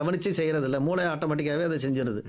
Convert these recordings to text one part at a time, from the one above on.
கவனித்து செய்கிறது இல்லை மூளை ஆட்டோமேட்டிக்காகவே அதை செஞ்சிருது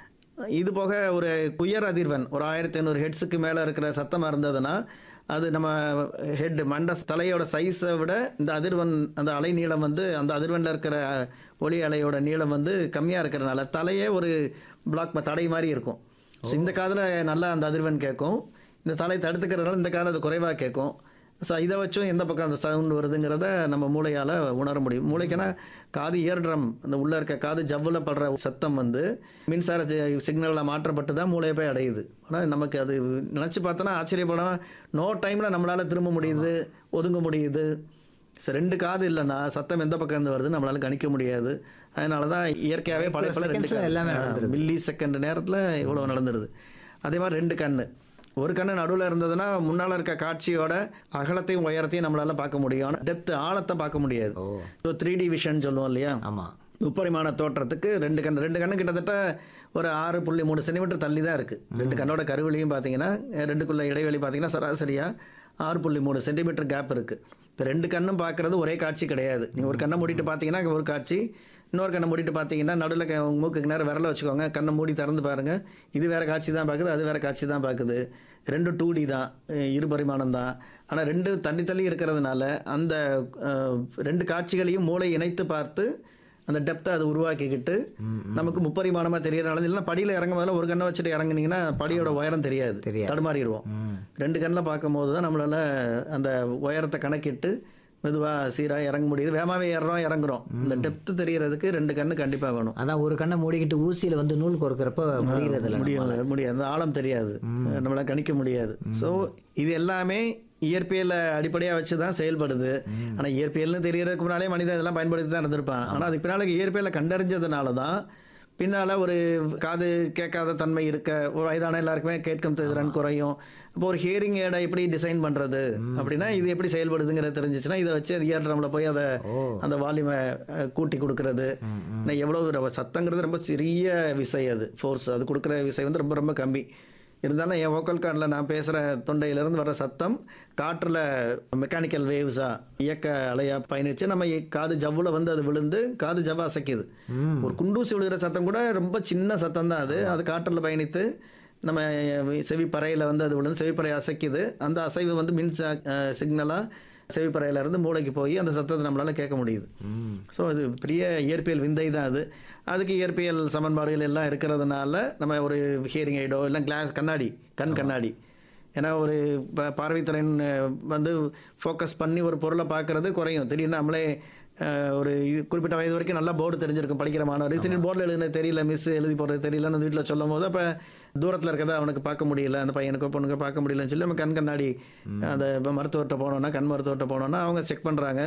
இது போக ஒரு உயர் அதிர்வெண் ஒரு ஆயிரத்தி ஐநூறு ஹெட்ஸுக்கு மேலே இருக்கிற சத்தமாக இருந்ததுன்னா அது நம்ம ஹெட் மண்ட தலையோட சைஸை விட இந்த அதிர்வெண் அந்த அலை நீளம் வந்து அந்த அதிர்வெண்ணில் இருக்கிற ஒளி அலையோட நீளம் வந்து கம்மியாக இருக்கிறனால தலையே ஒரு பிளாக் தடை மாதிரி இருக்கும் ஸோ இந்த காதில் நல்லா அந்த அதிர்வெண் கேட்கும் இந்த தலை தடுத்துக்கிறதுனால இந்த காதில் அது குறைவாக கேட்கும் ஸோ இதை வச்சும் எந்த பக்கம் அந்த சவுண்ட் வருதுங்கிறத நம்ம மூளையால் உணர முடியும் மூளைக்குன்னா காது இயர் ட்ரம் அந்த உள்ளே இருக்க காது ஜவ்வில் படுற சத்தம் வந்து மின்சார சிக்னலில் மாற்றப்பட்டு தான் மூளையை போய் அடையுது ஆனால் நமக்கு அது நினச்சி பார்த்தோன்னா ஆச்சரியப்படாம நோ டைமில் நம்மளால் திரும்ப முடியுது ஒதுங்க முடியுது ஸோ ரெண்டு காது இல்லைன்னா சத்தம் எந்த பக்கம் இருந்து வருது நம்மளால கணிக்க முடியாது அதனால தான் இயற்கையாகவே பல பல ரெண்டு seconds ல எல்லாமே நடந்துருது. மில்லி செகண்ட் நேரத்தில் இவ்வளோ நடந்துருது அதே மாதிரி ரெண்டு கண்ணு ஒரு கண்ணு நடுவில் இருந்ததுன்னா முன்னால் இருக்க காட்சியோட அகலத்தையும் உயரத்தையும் நம்மளால பார்க்க முடியும் ஆனால் டெப்த் ஆழத்தை பார்க்க முடியாது oh so three D vision சொல்லுவோம் இல்லையா ஆமாம் முப்பரிமாண தோற்றத்துக்கு ரெண்டு கண் ரெண்டு கண்ணு கிட்டத்தட்ட ஒரு ஆறு புள்ளி மூணு சென்டிமீட்டர் தள்ளி தான் இருக்குது ரெண்டு கண்ணோட கருவிலையும் பார்த்தீங்கன்னா ரெண்டுக்குள்ள இடைவெளி பார்த்தீங்கன்னா சராசரியாக ஆறு புள்ளி மூணு சென்டிமீட்டர் கேப் இருக்குது இப்போ ரெண்டு கண்ணும் பார்க்குறது ஒரே காட்சி கிடையாது நீங்கள் ஒரு கண்ணை மூடிட்டு பார்த்தீங்கன்னா அங்க ஒரு காட்சி இன்னொரு கண்ணை மூடிட்டு பார்த்தீங்கன்னா நடுவில் க- உங்க மூக்குக்கு நேரம் விரல வச்சுக்கோங்க கண்ணை மூடி திறந்து பாருங்கள் இது வேறு காட்சி தான் பார்க்குது அது வேறு காட்சி தான் பார்க்குது ரெண்டும் டூ டி தான் அஹ் இரு பரிமாணம் தான் ஆனால் ரெண்டு தள்ளி தள்ளி இருக்கிறதுனால அந்த அஹ், ரெண்டு காட்சிகளையும் மூளை இணைத்து பார்த்து அந்த டெப்த்தை அது உருவாக்கிக்கிட்டு நமக்கு முப்பரிமாணமாக தெரியறனால இல்லைன்னா படியில் இறங்கும் போதில் ஒரு கண்ணை வச்சுட்டு இறங்குனீங்கன்னா படியோட உயரம் தெரியாது தெரியாது. தடுமாறிடுவோம் ம் ரெண்டு கண்ணில் பார்க்கும்போது தான் நம்மளால அந்த உயரத்தை கணக்கிட்டு மெதுவாக சீராக இறங்க முடியுது வேகமாகவே ஏறுறோம் இறங்குறோம் இந்த டெப்த்து தெரியறதுக்கு ரெண்டு கண்ணு கண்டிப்பாக வேணும் அதான் ஒரு கண்ணை மூடிக்கிட்டு ஊசியில் வந்து நூல் கோர்க்கிறப்ப முடிகிறது இல்லை முடியும் முடியாது அந்த ஆழம் தெரியாது நம்மளால கணிக்க முடியாது ஸோ இது எல்லாமே இயற்பியலை அடிப்படையாக வச்சு தான் செயல்படுது ஆனால் இயற்பியல்னு தெரியறதுக்கு முன்னாலே மனிதன் இதெல்லாம் பயன்படுத்தி தான் இருந்திருப்பான் ஆனால் அதுக்கு பின்னால் இயற்பியலை கண்டறிஞ்சதுனால தான் பின்னால் ஒரு காது கேட்காத தன்மை இருக்க ஒரு வயதான எல்லாருக்குமே கேட்கும் திறன் குறையும் அப்போ ஒரு ஹியரிங் ஏடை எப்படி டிசைன் பண்ணுறது அப்படின்னா இது எப்படி செயல்படுதுங்கிறது தெரிஞ்சிச்சுன்னா இதை வச்சு இயர் ட்ரம்ல போய் அதை ஓ அந்த வால்யூமை கூட்டி கொடுக்கறது நான் எவ்வளோ ஒரு சத்தங்கிறது ரொம்ப சிறிய விசை அது ஃபோர்ஸ் அது கொடுக்குற விசை வந்து ரொம்ப ரொம்ப கம்மி இருந்தாலும் என் வோக்கல் கார்டில் நான் பேசுகிற தொண்டையிலேருந்து வர சத்தம் காற்றில் மெக்கானிக்கல் வேவ்ஸாக இயக்க அலையாக பயணிச்சு நம்ம இ- காது ஜவ்வில் வந்து அது விழுந்து காது ஜவ்வ அசைக்குது ம் ஒரு குண்டூசி விழுகிற சத்தம் கூட ரொம்ப சின்ன சத்தம் தான் அது அது காற்றில் பயணித்து நம்ம செவிப்பறையில் வந்து அது விழுந்து செவிப்பறை அசைக்குது அந்த அசைவு வந்து மின் சிக்னலாக செவிப்பறையில இருந்து மூளைக்கு போய் அந்த சத்தத்தை நம்மளால கேட்க முடியுது ம் ஸோ அது பெரிய இயற்பியல் விந்தை தான் அது அதுக்கு இயற்பியல் சமன்பாடுகள் எல்லாம் இருக்கிறதுனால நம்ம ஒரு ஹியரிங் ஐடோ இல்லை கிளாஸ் கண்ணாடி கண் கண்ணாடி ஏன்னா ஒரு ப- பார்வைத்திறன் அஹ், வந்து ஃபோக்கஸ் பண்ணி ஒரு பொருளை பார்க்கறது குறையும் திடீர்னு நம்மளே அஹ், ஒரு இது குறிப்பிட்ட வயது வரைக்கும் நல்லா போர்டு தெரிஞ்சிருக்கும் படிக்கிற மாணவர் திடீர்னு போர்டில் எழுதுனது தெரியல மிஸ் எழுதி போடுறது தெரியலன்னு வீட்டில் சொல்லும் போது அப்போ தூரத்தில் இருக்கிறத அவனுக்கு பார்க்க முடியல அந்த பையனுக்கோ பொண்ணுக்கோ பார்க்க முடியலன்னு சொல்லி நம்ம கண் கண்ணாடி அந்த இப்போ மருத்துவர்கிட்ட போனோம்னா கண் மருத்துவர்கிட்ட போனோம்னா அவங்க செக் பண்ணுறாங்க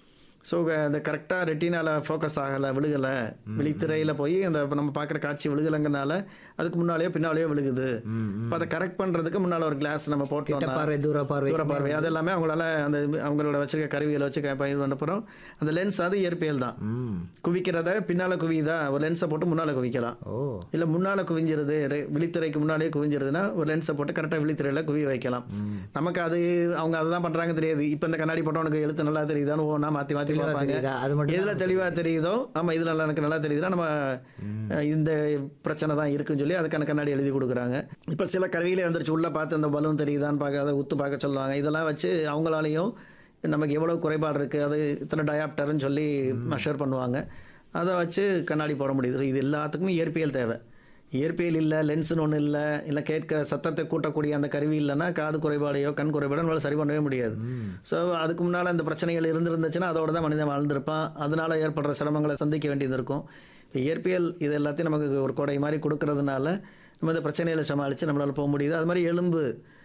ஸோ அந்த கரெக்டாக ரெட்டினால ஃபோக்கஸ் ஆகலை விழுகலை விழித்திரையில் போய் அந்த இப்ப நம்ம பார்க்குற காட்சி விழுகலைங்கிறனால அதுக்கு முன்னாலேயோ பின்னாலேயோ விழுகுது ம் இப்போ அதை கரெக்ட் பண்ணுறதுக்கு முன்னால் ஒரு கிளாஸ் நம்ம கிட்ட போட்டோம்னா பார்வை தூர பார்வை தூர பார்வை அது எல்லாமே அவங்களால அந்த அவங்களோட வச்சிருக்க கருவிகளை வச்சு க- பயன் பண்ண போகிறோம் அந்த லென்ஸ் அது இயற்பியல் தான் ம் குவிக்கிறத பின்னால் குவியுதா ஒரு லென்ஸை போட்டு முன்னால் குவிக்கலாம் ஓ இல்லை முன்னால் குவிஞ்சிருது ரெ- விழித்திரைக்கு முன்னாடியே குவிஞ்சிருதுன்னா ஒரு லென்ஸை போட்டு கரெக்டாக விழித்திரையில் குவி வைக்கலாம் ம் நமக்கு அது அவங்க அதை தான் பண்ணுறாங்க தெரியாது இப்போ இந்த கண்ணாடி போட்டவனுக்கு எழுத்து நல்லா தெரியுதான்னு ஒன்றா மாற்றி மாற்றி தெளிவா பார்ப்பாங்க தெரியுதா அது மட்டும் எதில் தெளிவாக தெரியுதோ ஆமாம் இதில் நல்லா எனக்கு நல்லா தெரியுதுன்னா நம்ம அஹ், இந்த பிரச்சனை தான் இருக்குன்னு சொல்லி அதுக்கான கண்ணாடி எழுதி கொடுக்குறாங்க இப்போ சில கருவியிலே வந்துருச்சு உள்ளே பார்த்து இந்த பலூன் தெரியுதான்னு பார்க்க அதை உத்து பார்க்க சொல்லுவாங்க இதெல்லாம் வச்சு அவங்களாலையும் நமக்கு எவ்வளோ குறைபாடு இருக்குது அது இத்தனை டயாப்டர்னு சொல்லி மெஷர் பண்ணுவாங்க அதை வச்சு கண்ணாடி போட முடியுது ஸோ இது எல்லாத்துக்குமே இயற்பியல் தேவை இயற்பியல் இல்லை லென்ஸ்னு ஒன்று இல்லை இல்லை கேட்க சத்தத்தை கூட்டக்கூடிய அந்த கருவி இல்லைன்னா காது குறைபாடையோ கண் குறைபாடோ நம்மளால சரி பண்ணவே முடியாது ம் ஸோ அதுக்கு முன்னால் அந்த பிரச்சனைகள் இருந்திருந்துச்சுன்னா அதோட தான் மனிதன் வாழ்ந்திருப்பான் அதனால் ஏற்படுற சிரமங்களை சந்திக்க வேண்டியது இருக்கும் இப்போ இயற்பியல் இது எல்லாத்தையும் நமக்கு ஒரு கொடை மாதிரி கொடுக்கறதுனால நம்ம இந்த பிரச்சனைகளை சமாளித்து நம்மளால் போக முடியுது அது மாதிரி எலும்பு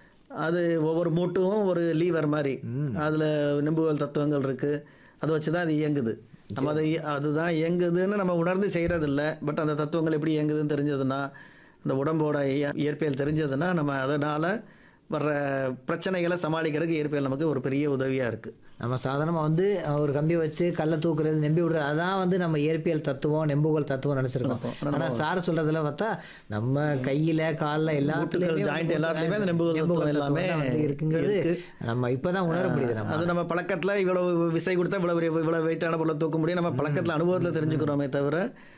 அது ஒவ்வொரு மூட்டும் ஒரு லீவர் மாதிரி அதில் நிம்புகோல் தத்துவங்கள் இருக்குது அதை வச்சு தான் அது இயங்குது நம்ம அதை அதுதான் இயங்குதுன்னு நம்ம உணர்ந்து செய்கிறது இல்லை பட் அந்த தத்துவங்கள் எப்படி இயங்குதுன்னு தெரிஞ்சதுன்னா அந்த உடம்போட இய- இயற்பியல் தெரிஞ்சதுன்னா நம்ம அதனால் வர்ற பிரச்சனைகளை சமாளிக்கிறதுக்கு இயற்பியல் நமக்கு ஒரு பெரிய உதவியாக இருக்குது நம்ம சாதாரணமாக வந்து ஒரு கம்பி வச்சு கல்லை தூக்குறது நம்பி விடுறது அதான் வந்து நம்ம இயற்பியல் தத்துவம் நெம்புகோல் தத்துவம் நினச்சிருக்கோம் ஆனால் சார் சொல்றதுல பார்த்தா நம்ம கையில காலில் எல்லாத்துலேயுமே joint எல்லாத்துலயுமே அந்த நெம்புகோல் தத்துவம் எல்லாமே இருக்குங்கிறது இருக்கு. நம்ம இப்பதான் உணர முடியுது நம்ம அது நம்ம பழக்கத்துல இவ்வளவு விசை கொடுத்தா இவ்வளவு இவ்வளவு வெயிட்டான பொருளை தூக்க முடியும் நம்ம பழக்கத்துல அனுபவத்துல தெரிஞ்சுக்கிறோமே தவிர